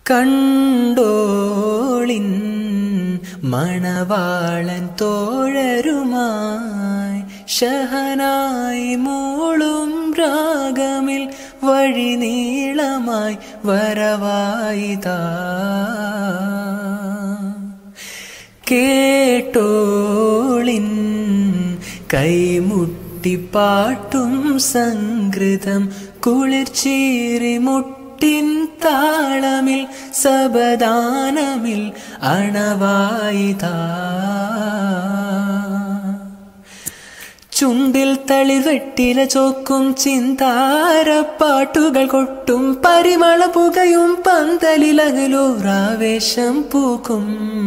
കണ്ടോളിൻ മണവാളൻ തോഴരുമായി ഷഹനായി മൂളും രാഗമിൽ വഴി നീളമായി വരവായിതാ കേട്ടോളിൻ കൈമുട്ടിപ്പാട്ടും സംഗൃതം കുളിർച്ചീറി മുട്ടിൻ താളമിൽ സബദാനമിൽ അണവായിതാ ചുണ്ടിൽ തളിവെട്ടില ചോക്കും ചിന്താരപ്പാട്ടുകൾ കൊട്ടും പരിമള പുകയും പന്തലിലകലൂറാവേശം പൂക്കും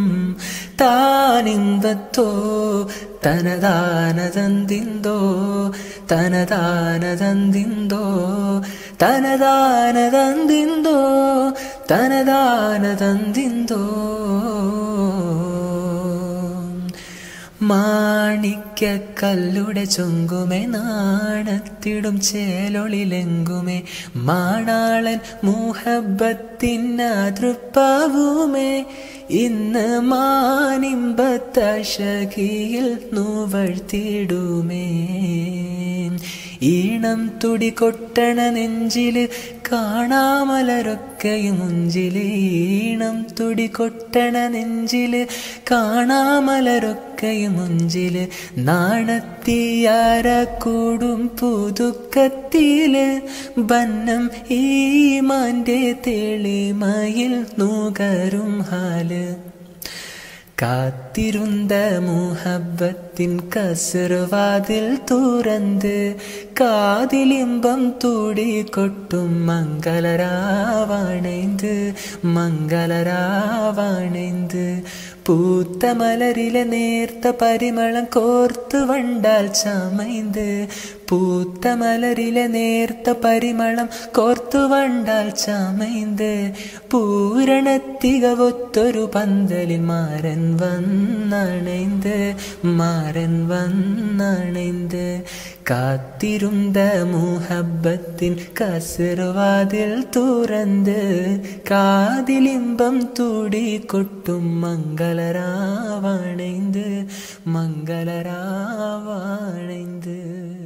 താനിന്തത്തോ തനദാനതന്തിന്തോ തനദാനതന്തിന്തോ തനദാനതന്തിന്തോ തനദാനതന്തിന്തോ മാണിക്കല്ലുടെ ചൊങ്കുമേ നാണത്തിടും ചേലൊളിലെങ്കുമേ മാണാളൻ മൂഹബത്തിനതൃപ്പാവുമേ ഇന്ന് മാനിമ്പത്തശകിയിൽ നൂവഴ്ത്തിടുമേ ഈണം തുടി കൊട്ടണ നെഞ്ചില് കാണാമലരൊക്കെയും മുഞ്ചില് ഈണം തുടി കൊട്ടണ നെഞ്ചില് കാണാമലരൊക്കെയും മുഞ്ചില് നാണത്തിയാര കൂടും പുതുക്കത്തില് ബന്നം ഈ മാന്റെ തെളിമയിൽ നൂകരും ഹാല് കാത്തിരുந்த മുഹബത്തിൻ കസുറുവാതിൽ തുറந்து കാതിലിമ്പം തൂടി കൊട്ടും മംഗളരാവണൈந்து മംഗളരാവണൈந்து പൂത്ത മലരിലെ നേർത്ത പരിമളം കോർത്തു വണ്ടാൽ ചമൈந்து പൂത്ത മലരിലെ നേർത്ത പരിമളം കോർത്തു വണ്ടാൽ ചമൈந்து പൂരണത്തികവൊത്തൊരു പന്തലിൽ മാരൻ വന്നണൈந்து മാരൻ വന്നണൈந்து കാത്തിരുந்த മുഹബത്തിൻ കസറുവാതിൽ തുറந்து காதிலிம்பம் தூடி கொட்டும் மங்களராவணைந்து மங்களராவணைந்து